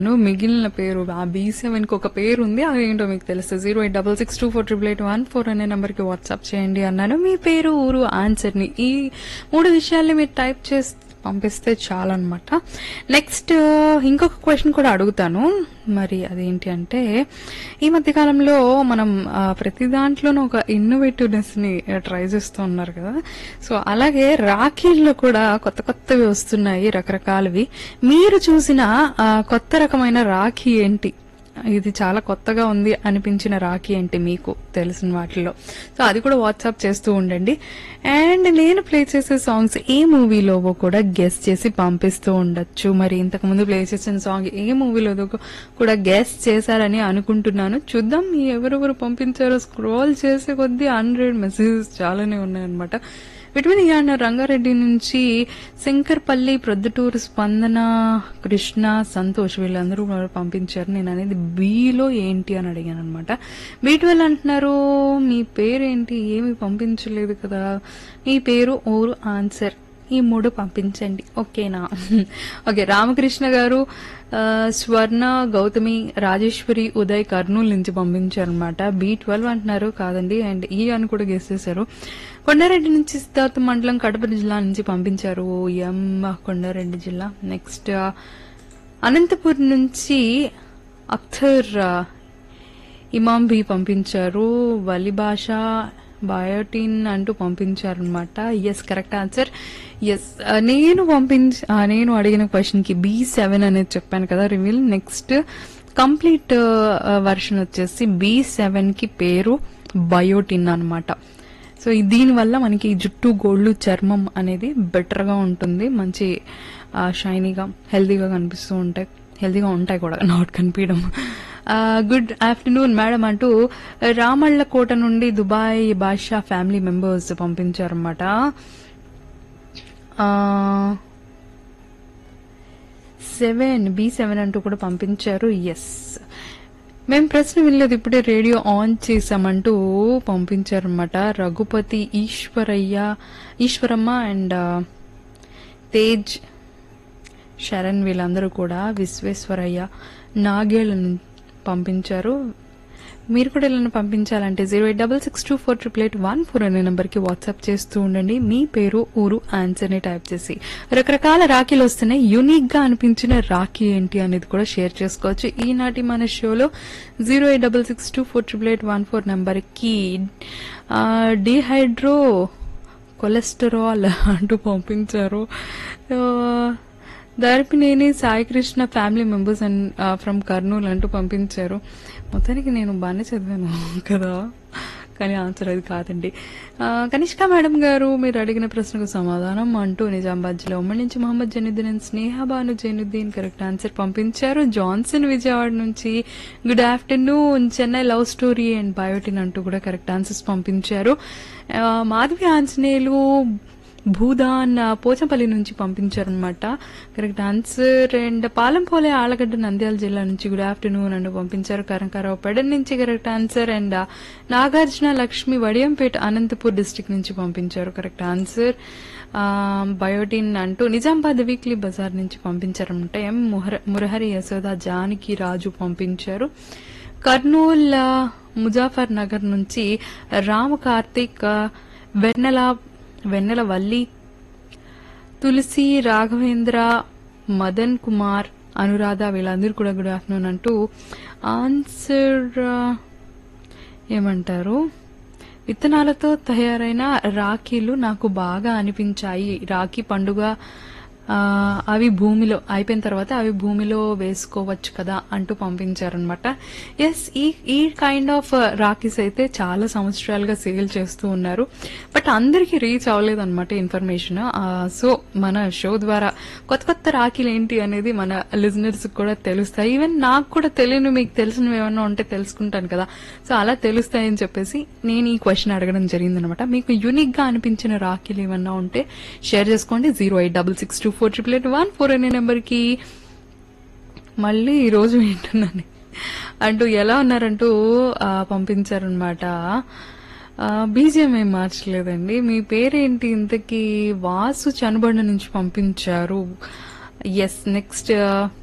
ను మిగిలిన పేరు ఆ బీ సెవెన్ కి ఒక పేరు ఉంది అది ఏంటో మీకు తెలుసు zero eight double six two four triple eight one four అనే నెంబర్ కి వాట్సాప్ చేయండి అన్నాను మీ పేరు ఊరు ఆన్సర్ ని ఈ మూడు విషయాల్ని మీరు టైప్ చేసి పంపిస్తే చాలు అనమాట నెక్స్ట్ ఇంకొక క్వశ్చన్ కూడా అడుగుతాను మరి అదేంటి అంటే ఈ మధ్య కాలంలో మనం ఆ, ప్రతి దాంట్లోనూ ఒక ఇన్నోవేటివ్నెస్ ని ట్రై చేస్తూ ఉన్నారు కదా సో అలాగే రాఖీల్లో కూడా కొత్త కొత్తవి వస్తున్నాయి రకరకాలవి మీరు చూసిన ఆ, కొత్త రకమైన రాఖీ ఏంటి ఇది చాలా కొత్తగా ఉంది అనిపించిన రాఖీ ఏంటి మీకు తెలిసిన వాటిలో సో అది కూడా వాట్సాప్ చేస్తూ ఉండండి అండ్ నేను ప్లే చేసే సాంగ్స్ ఏ మూవీలోవో కూడా గెస్ చేసి పంపిస్తూ ఉండొచ్చు మరి ఇంతకు ముందు ప్లే చేసిన సాంగ్ ఏ మూవీలో కూడా గెస్ చేశారని అనుకుంటున్నాను చూద్దాం ఎవరెవరు పంపించారో స్క్రోల్ చేసే కొద్దీ హండ్రెడ్ మెసేజెస్ చాలానే ఉన్నాయన్నమాట విటమిన్ ఈయన రంగారెడ్డి నుంచి శంకర్పల్లి ప్రొద్దుటూరు స్పందన కృష్ణ సంతోష్ వీళ్ళందరూ కూడా పంపించారు నేను అనేది బీలో ఏంటి అని అడిగాను అనమాట బీ ట్వెల్వ్ అంటున్నారు మీ పేరేంటి ఏమి పంపించలేదు కదా మీ పేరు ఊరు ఆన్సర్ ఈ మూడు పంపించండి ఓకేనా ఓకే రామకృష్ణ గారు ఆ, స్వర్ణ గౌతమి రాజేశ్వరి ఉదయ్ కర్నూలు నుంచి పంపించారనమాట బి ట్వెల్వ్ అంటున్నారు కాదండి అండ్ ఈ అని కూడా గెస్ చేశారు కొండారెడ్డి నుంచి సిద్ధార్థ మండలం కడప జిల్లా నుంచి పంపించారు ఎం కొండారెడ్డి జిల్లా నెక్స్ట్ అనంతపూర్ నుంచి అఖ్తర్ ఆ, ఇమాం బి పంపించారు వలి భాష బయోటిన్ అంటూ పంపించారనమాట ఎస్ కరెక్ట్ ఆన్సర్ ఎస్ నేను పంపించ ఆ, నేను అడిగిన క్వశ్చన్ కి బి సెవెన్ అనేది చెప్పాను కదా రివీల్ నెక్స్ట్ కంప్లీట్ వర్షన్ వచ్చేసి బి సెవెన్ కి పేరు బయోటిన్ అన్నమాట సో ఈ- దీనివల్ల మనకి జుట్టు గోళ్ళు చర్మం అనేది బెటర్ గా ఉంటుంది మంచి షైనీగా హెల్దీగా కనిపిస్తూ ఉంటాయి హెల్దీగా ఉంటాయి కూడా నాట్ కనిపించడం గుడ్ ఆఫ్టర్నూన్ మేడం అంటూ రామళ్ళ కోట నుండి దుబాయ్ బాషా ఫ్యామిలీ మెంబర్స్ పంపించారన్నమాట సెవెన్ బి సెవెన్ అంటూ కూడా పంపించారు ఎస్ మేము ప్రశ్న వినలేదు ఇప్పుడే రేడియో ఆన్ చేసామంటూ పంపించారన్నమాట రఘుపతి ఈశ్వరయ్య ఈశ్వరమ్మ అండ్ తేజ్ శరణ్ వీళ్ళందరూ కూడా విశ్వేశ్వరయ్య నాగేళ్లను పంపించారు మీరు కూడా ఇలా పంపించాలంటే zero eight double six two four triple eight one four అనే నెంబర్కి వాట్సాప్ చేస్తూ ఉండండి మీ పేరు ఊరు ఆన్సర్ని టైప్ చేసి రకరకాల రాఖీలు వస్తున్నాయి యూనిక్ గా అనిపించిన రాఖీ ఏంటి అనేది కూడా షేర్ చేసుకోవచ్చు ఈనాటి మన షోలో zero eight double six two four triple eight one four నెంబర్కి డిహైడ్రో కొలెస్టరాల్ అంటూ పంపించారు ఆ, Darpineni Saikrishna family members and from Kurnool అంటూ పంపించారు మొత్తానికి నేను బాగానే చదివాను కదా కానీ ఆన్సర్ అది కాదండి ఆ, కనిష్క మేడం గారు మీరు అడిగిన ప్రశ్నకు సమాధానం అంటూ నిజామాబాద్ జిల్లా ఉమ్మడి నుంచి Mohammed Zainuddin and Sneha Banu Zainuddin correct answer పంపించారు జాన్సన్ విజయవాడ నుంచి good afternoon Chennai love story and biotin అంటూ కూడా కరెక్ట్ ఆన్సర్స్ పంపించారు ఆ, మాధవి ఆంజనేయులు భూదాన్ ఆ, పోచంపల్లి నుంచి పంపించారనమాట correct answer and Palampole Allagadda Nandyal జిల్లా నుంచి గుడ్ ఆఫ్టర్నూన్ అంటూ పంపించారు కరంకారావు పెడన్ నుంచి కరెక్ట్ ఆన్సర్ అండ్ ఆ, నాగార్జున లక్ష్మి వడియంపేట అనంతపూర్ డిస్టిక్ నుంచి పంపించారు కరెక్ట్ ఆన్సర్ ఆ, బయోటిన్ అంటూ నిజామాబాద్ వీక్లీ బజార్ నుంచి పంపించారనమాట ఎం ముహర- మురహరి యశోద జానకి రాజు పంపించారు కర్నూల్ ఆ, ముజాఫర్ నగర్ నుంచి రామ కార్తిక్ ఆ, వెన్నెల వెన్నెల వల్లి తులసి రాఘవేంద్ర మదన్ కుమార్ అనురాధ వీళ్ళందరూ కూడా గుడ్ ఆఫ్టర్నూన్ అంటూ ఆన్సర్ ఆ, ఏమంటారు విత్తనాలతో తయారైన రాఖీలు నాకు బాగా అనిపించాయి రాఖీ పండుగ ఆ, అవి భూమిలో అయిపోయిన తర్వాత అవి భూమిలో వేసుకోవచ్చు కదా అంటూ పంపించారనమాట ఎస్ ఈ ఈ కైండ్ ఆఫ్ రాఖీస్ అయితే చాలా సంవత్సరాలుగా సేల్ చేస్తూ ఉన్నారు బట్ అందరికీ రీచ్ అవ్వలేదు అనమాట ఇన్ఫర్మేషన్ సో మన షో ద్వారా కొత్త కొత్త రాఖీలు ఏంటి అనేది మన లిజనర్స్ కూడా తెలుస్తాయి ఈవెన్ నాకు కూడా తెలియని మీకు తెలిసినవి ఏమన్నా ఉంటే తెలుసుకుంటాను కదా సో అలా తెలుస్తాయని చెప్పేసి నేను ఈ క్వశ్చన్ అడగడం జరిగిందనమాట మీకు యూనిక్ గా అనిపించిన రాఖీలు ఏమన్నా ఉంటే షేర్ చేసుకోండి zero eight double six two four triple eight one four అనే నెంబర్కి మళ్ళీ ఈ రోజు వింటున్నాను అంటూ ఎలా ఉన్నారంటూ ఆ, పంపించారనమాట బీజిఎం ఏం మార్చలేదండి మీ పేరేంటి ఇంతకీ వాసు చనుబండ నుంచి పంపించారు ఎస్ నెక్స్ట్